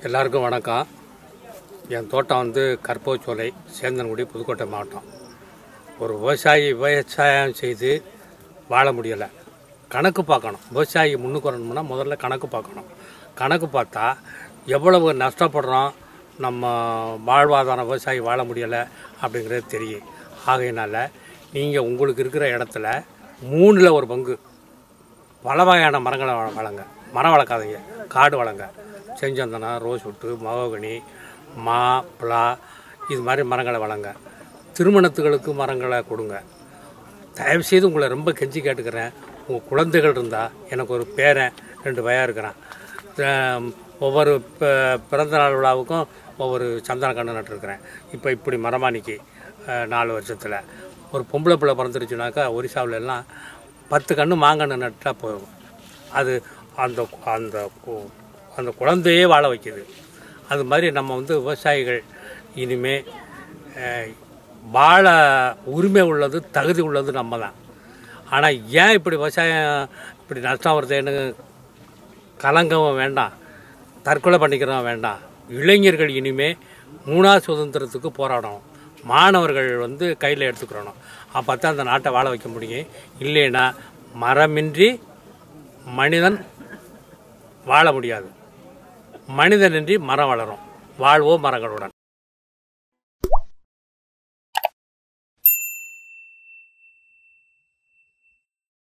எல்லாருக்கும் வணக்கம் என் தோட்டம் வந்து கற்பகச்சோலை சேந்தன்குடி புதுக்கோட்டை மாவட்டம் ஒரு விவசாயி விவசாயம் செய்து வாழ முடியலை கணக்கு பார்க்கணும் விவசாயி முன்னுக்கு வரணும்னா முதல்ல கணக்கு பார்க்கணும் கணக்கு பார்த்தா எவ்வளவு நஷ்டப்படுறோம் நம்ம வாழ்வாதாரம் விவசாயி வாழ முடியலை அப்படிங்கிறது தெரியும் ஆகையினால நீங்கள் உங்களுக்கு இருக்கிற இடத்துல மூணில் ஒரு பங்கு பல வகையான மரங்களை வள- வளங்க மரம் வளர்க்காதீங்க காடு வளங்க செஞ்சந்தனம் ரோஸ் உட்டு மகோகனி மா பலா இது மாதிரி மரங்களை வளங்க திருமணத்துகளுக்கு மரங்களை கொடுங்க தயவுசெய்து உங்களை ரொம்ப கெஞ்சி கேட்டுக்கிறேன் உங்கள் குழந்தைகள் இருந்தால் எனக்கு ஒரு பேரன் ரெண்டு பையன் இருக்கிறான் அஹ் ஒவ்வொரு ப- பிறந்த நாள் விழாவுக்கும் ஒவ்வொரு சந்தன கன்று நட்டுருக்கிறேன் இப்போ இப்படி மரமானிக்கு அஹ், நாலு வருஷத்தில் ஒரு பொம்பளை பிள்ளை பிறந்துருச்சுனாக்கா ஒரிசாவுல எல்லாம் பத்து கன்று மாங்கன்று நட்டால் போதும் அது அந்த அந்த கு- அந்த குழந்தையே வாழ வைக்குது அது மாதிரி நம்ம வந்து விவசாயிகள் இனிமே அஹ், வாழ உரிமை உள்ளது தகுதி உள்ளது நம்ம தான் ஆனால் ஏன் இப்படி விவசாயம் இப்படி நஷ்டம் வருதுன்னு கலங்கவும் வேண்டாம் தற்கொலை பண்ணிக்கிறோம் வேண்டாம் இளைஞர்கள் இனிமே மூணாவது சுதந்திரத்துக்கு போராடணும் மாணவர்கள் வந்து கையில் எடுத்துக்கிறணும் அப்போ தான் அந்த நாட்டை வாழ வைக்க முடியும் இல்லைன்னா மரமின்றி மனிதன் வாழ முடியாது மனிதனின்றி மரம் வளரும் வாழ்வோ மரங்களுடன்